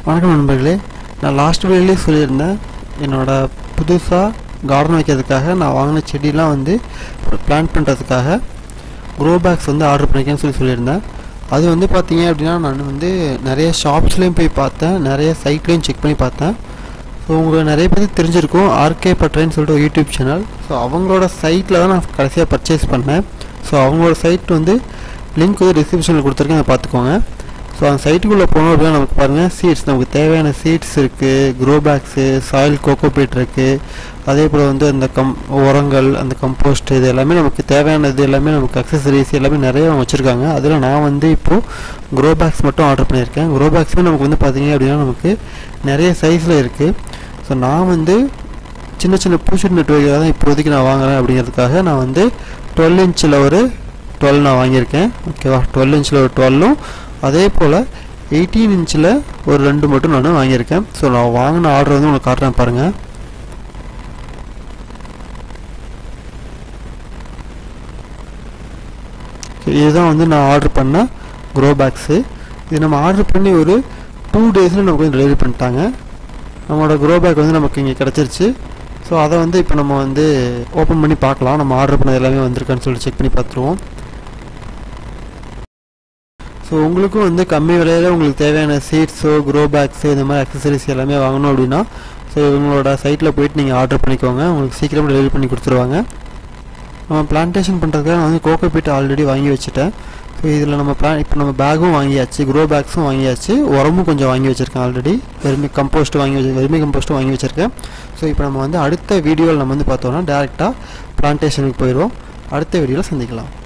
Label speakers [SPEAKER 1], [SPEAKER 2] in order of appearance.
[SPEAKER 1] வணக்கம் நண்பர்களே நான் லாஸ்ட் வீடியோலேயே சொல்லியிருந்தேன் என்னோட புதுசாக கார்டன் வைக்கிறதுக்காக நான் வாங்கின செடியெலாம் வந்து பிளான்ட் பண்ணுறதுக்காக க்ரோ பேக்ஸ் வந்து ஆர்டர் பண்ணிக்கேன்னு சொல்லி சொல்லியிருந்தேன் அது வந்து பார்த்தீங்க அப்படின்னா நான் வந்து நிறைய ஷாப்ஸ்லேயும் போய் பார்த்தேன் நிறைய சைட்லேயும் செக் பண்ணி பார்த்தேன் ஸோ உங்களுக்கு நிறைய பேருக்கு தெரிஞ்சிருக்கும் ஆர்கே பட்ரேன்னு சொல்லிட்டு ஒரு யூடியூப் சேனல் ஸோ அவங்களோட சைட்டில் தான் நான் கடைசியாக பர்ச்சேஸ் பண்ணேன் ஸோ அவங்களோட சைட் வந்து லிங்க் வந்து டிஸ்கிரிப்ஷனில் கொடுத்துருக்கேன் அதை பார்த்துக்கோங்க ஸோ அந்த சைட்டுக்குள்ளே போனோம் அப்படின்னா நமக்கு பாருங்கள் சீட்ஸ் நமக்கு தேவையான சீட்ஸ் இருக்குது க்ரோ பேக்ஸு சாயில் கோகோபீட் இருக்குது அதே போல் வந்து அந்த கம் உரங்கள் அந்த கம்போஸ்ட் இது எல்லாமே நமக்கு தேவையானது எல்லாமே நமக்கு அக்சசரிஸ் எல்லாமே நிறைய அவங்க வச்சுருக்காங்க அதில் நான் வந்து இப்போது க்ரோ பேக்ஸ் மட்டும் ஆர்டர் பண்ணியிருக்கேன் க்ரோ பேக்ஸுமே நமக்கு வந்து பார்த்தீங்க அப்படின்னா நமக்கு நிறைய சைஸில் இருக்குது ஸோ நான் வந்து சின்ன சின்ன பூச்செடி நட்டு வைக்கிறதா தான் இப்போதைக்கு நான் வாங்குறேன் அப்படிங்கிறதுக்காக நான் வந்து டுவெல் இன்ச்சில் ஒரு டுவெல் நான் வாங்கியிருக்கேன் ஓகேவா டுவெல் இன்ச்சில் ஒரு டுவெல்லும் அதே போல் எயிட்டீன் இன்ச்சில் ஒரு ரெண்டு மட்டும் நான் வாங்கியிருக்கேன் ஸோ நான் வாங்கின ஆர்டர் வந்து உங்களுக்கு காட்டுறேன் பாருங்கள் இதுதான் வந்து நான் ஆர்டர் பண்ண க்ரோ பேக்ஸு இது நம்ம ஆர்டர் பண்ணி ஒரு டூ டேஸில் நமக்கு வந்து டெலிவரி பண்ணிட்டாங்க நம்மளோட க்ரோ பேக் வந்து நமக்கு இங்கே கிடச்சிருச்சு ஸோ அதை வந்து இப்போ நம்ம வந்து ஓப்பன் பண்ணி பார்க்கலாம் நம்ம ஆர்டர் பண்ணது எல்லாமே வந்திருக்கான்னு சொல்லி செக் பண்ணி பார்த்துருவோம் ஸோ உங்களுக்கும் வந்து கம்மி விலையில் உங்களுக்கு தேவையான சீட்ஸோ க்ரோ பேக்ஸு இந்த மாதிரி அக்சசரிஸ் எல்லாமே வாங்கணும் அப்படின்னா ஸோ இவங்களோட சைட்டில் போயிட்டு நீங்கள் ஆர்டர் பண்ணிக்கோங்க உங்களுக்கு சீக்கிரமாக டெலிவரி பண்ணி கொடுத்துருவாங்க நம்ம பிளான்டேஷன் பண்ணுறதுக்காக நான் வந்து கோகோ பீட் ஆல்ரெடி வாங்கி வச்சுட்டேன் ஸோ இதில் நம்ம பிளான் இப்போ நம்ம பேக்கும் வாங்கியாச்சு க்ரோ பேக்ஸும் வாங்கியாச்சு உரமும் கொஞ்சம் வாங்கி வச்சுருக்கேன் ஆல்ரெடி வெறுமி கம்போஸ்ட் வாங்கி வச்சு வெறுமி கம்போஸ்ட்டும் வாங்கி வச்சுருக்கேன் ஸோ இப்போ நம்ம வந்து அடுத்த வீடியோவில் நம்ம வந்து பார்த்தோம்னா டேரெக்டாக பிளான்டேஷனுக்கு போயிடுவோம் அடுத்த வீடியோவில் சந்திக்கலாம்